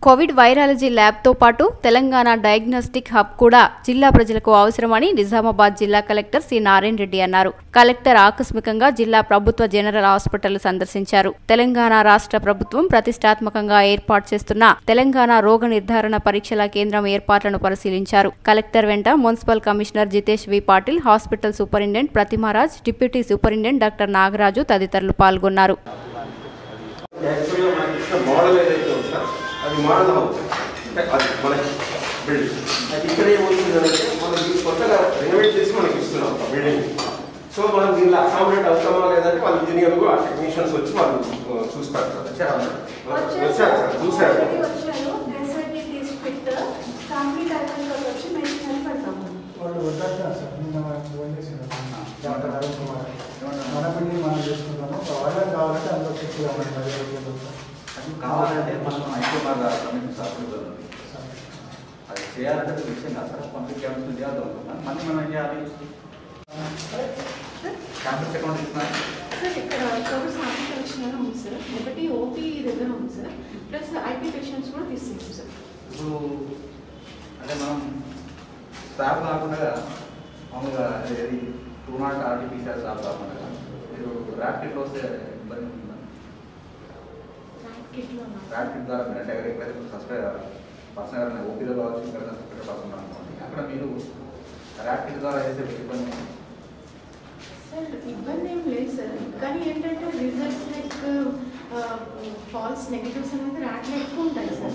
Covid virology ల్యాబ్తో పాటు Telangana diagnostic hub కూడా జిల్లా ప్రజలకు అవసరమని నిజామాబాద్ జిల్లా కలెక్టర్ సి నారాయణ రెడ్డి అన్నారు కలెక్టర్ ఆకస్మికంగా జిల్లా ప్రభుత్వ జనరల్ హాస్పిటల్ సందర్శించారు తెలంగాణ రాష్ట్ర ప్రభుత్వం ప్రతిష్టాత్మకంగా ఏర్పాటు చేస్తున్న తెలంగాణ రోగ నిర్ధారణ పరీక్షల కేంద్రం ఏర్పాట్లను పరిశీలించారు కలెక్టర్ వెంట municipal commissioner Jitesh V Patil hospital superintendent Prathimaraj deputy superintendent doctor Nagaraju తదితరులు పాల్గొన్నారు యాక్చువల్గా మనకి ఇచ్చిన మోడల్ ఏదైతే ఉందో అది మోడల్ హౌస్ అంటే అది మన బిల్డింగ్ అది ఇక్కడ ఏమవుతుందంటే మనం దీన్ని కొత్తగా రెనోవేట్ చేసి మనకి ఇస్తున్నాం ఆ బిల్డింగ్ సో మనం దీనిలో అకామిడేట్ అవుతామా లేదంటే వాళ్ళ ఇంజనీర్లు ఆ టెక్నీషియన్స్ వచ్చి వాళ్ళు ఆ, చూస్తారు సార్ వచ్చారు సార్ చూసారు ఎస్ఐటి తీసుకుంటే కంప్లీట్ అయిపోయిన వచ్చి మెషినరీ పెడతాము వాళ్ళు వద్దంటారు సార్ నిన్న మనకు ఫోన్ చేశారు డాక్టర్ అరుణ్ కుమార్ మన పిల్లలు మనం చేసుకుంటాము వాళ్ళకి కావాలంటే అందులో చెప్పుగా మన పది అది కావాలంటే మనం ఐక్యమార్ కమిటీ సభ్యులు అది చేయాలంటే అది విషయం కాదు సార్ పబ్లిక్ క్యాంపస్ చేయాలి అనుకున్నాను మళ్ళీ మనం ఏం చేయాలి క్యాంపస్ అకౌంట్ ఇస్తున్నారు సార్ ఇక్కడ కోవిడ్ శాంపిల్ కలెక్షన్ అని ఉంది సార్ ఒకటి ఓపీ దగ్గర ఉంది సార్ ప్లస్ ఐపీ పేషెంట్స్ కూడా తీసుకుంటాం సార్ ఇప్పుడు అదే మనం స్టాఫ్ కాకుండా మామూలుగా ఏది టూ నాట్ ఆర్టీపీసీఆర్ స్టాఫ్ కాకుండా మీరు ర్యాపిడ్ వస్తే ఇబ్బంది ఉంటుందా కిట్లో ర్యాపిడ్ ద్వారా మీరు అంటే ఎక్కడైతే సస్పెండ్ పర్సన్ ఎవరైనా ఓపీలో కావచ్చు ఇక్కడ సస్పెండ్ పర్సన్ అనుకోండి అక్కడ మీరు ర్యాపిడ్ ద్వారా వేసే ఇబ్బంది ఏంటి? సార్ ఇబ్బంది ఏం లేదు సార్ కానీ ఏంటంటే రిజల్ట్స్ లైక్ ఫాల్స్ నెగిటివ్స్ అనేది ర్యాట్లో ఎక్కువ ఉంటాయి సార్